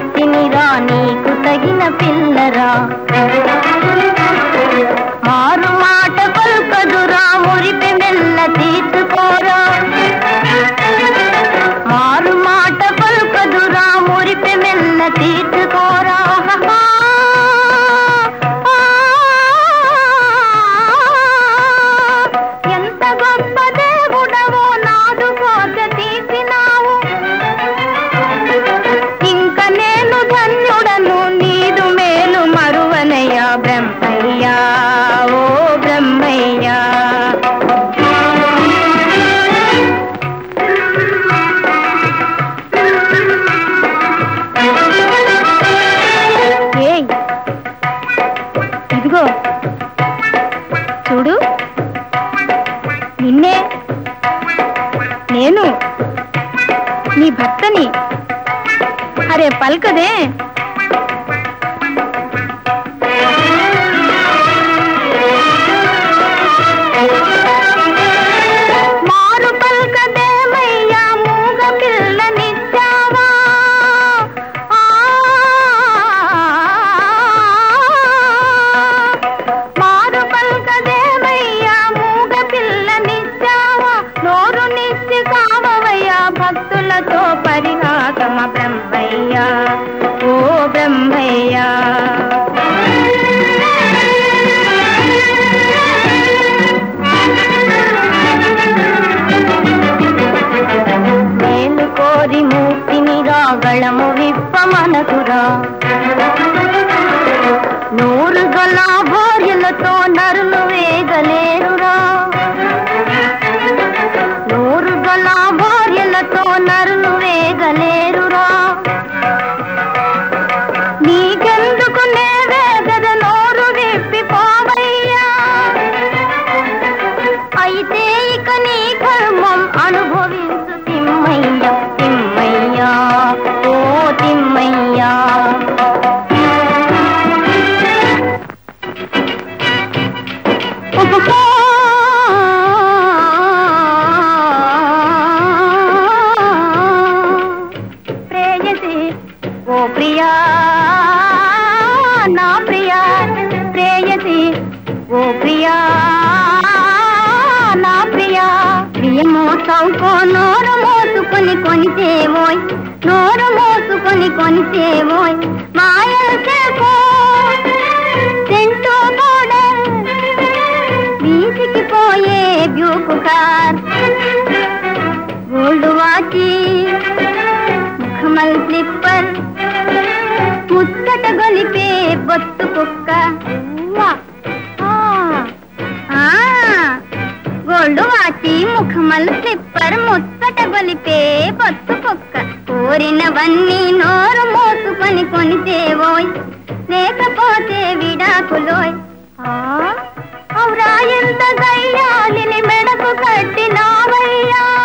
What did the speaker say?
తెచ్చినిరా నీకు తగిన పిల్లరా మారు మాట పలుకదురా మురిపి మెల్ల తీసుకోరా మారు మాట పలుకదురా మురిపి మెల్ల తీసుకోరా ఎంత గొప్ప దేవుడవో నాదు కోత తీసినావు ఇంక నేను ధన్యుడను నీదు మేలు మరువనయ్యా బ్రహ్మయ్యా ఓ బ్రహ్మయ్యా ఏయ్ ఇదిగో చూడు నిన్నే నేను నీ భర్తని అరే పల్కదే మారు పల్కదేమయ్యా మూగ పిల్లనిచ్చావా ఆ, మారు పల్కదేమయ్యా మూగ పిల్లనిచ్చావా నోరు నిచ్చి కావవయ్యా భక్తులతో పరిహాసమ బ్రహ్మయ్యా ఓ బ్రహ్మయ్యా మేలు కోరి మూర్తిని రాగళము విప్ప మనకురా నూరు గల భార్యలతో నరులు వేగలేరురా నూరు గల భార్యలతో నరులు వేగలేరురా నీకెందుకు నే వేగద నోరు విప్పి పోవయ్యా అయితే ఇక నీ కర్మం అనుభవించు తిమ్మయ్య తిమ్మయ్యా ఓ తిమ్మయ్యా ప్రేయసి ఓ ప్రియా నా ప్రియా ప్రేయసి ఓ ప్రియా నా ప్రియా ప్రియమో చౌకో నోరు మోసుకొని కొనిసేవోయ్ నోరు మోసుకొని కొనిసేవోయ్ మాయలు చేకో సెంటూ పౌడర్ వీధికి పోయే బ్యూకు కార్ గోల్డ్ వాచి ముఖమల్ స్లిప్పర్ ముచ్చట గొలిపే బొత్తు కుక్క ఉవ్వా. ఆ, ఆ, గోల్డ్ వాచి ముఖమల్ స్లిప్పర్ ముచ్చట గొలిపే బొత్తు కుక్క కోరినవన్నీ నోరు మోసుకొని కొనితేవోయ్ లేకపోతే విడాకులోయ్ ఆ, అవురా ఎంత గయ్యాలిని మెడకు కట్టినావయ్యా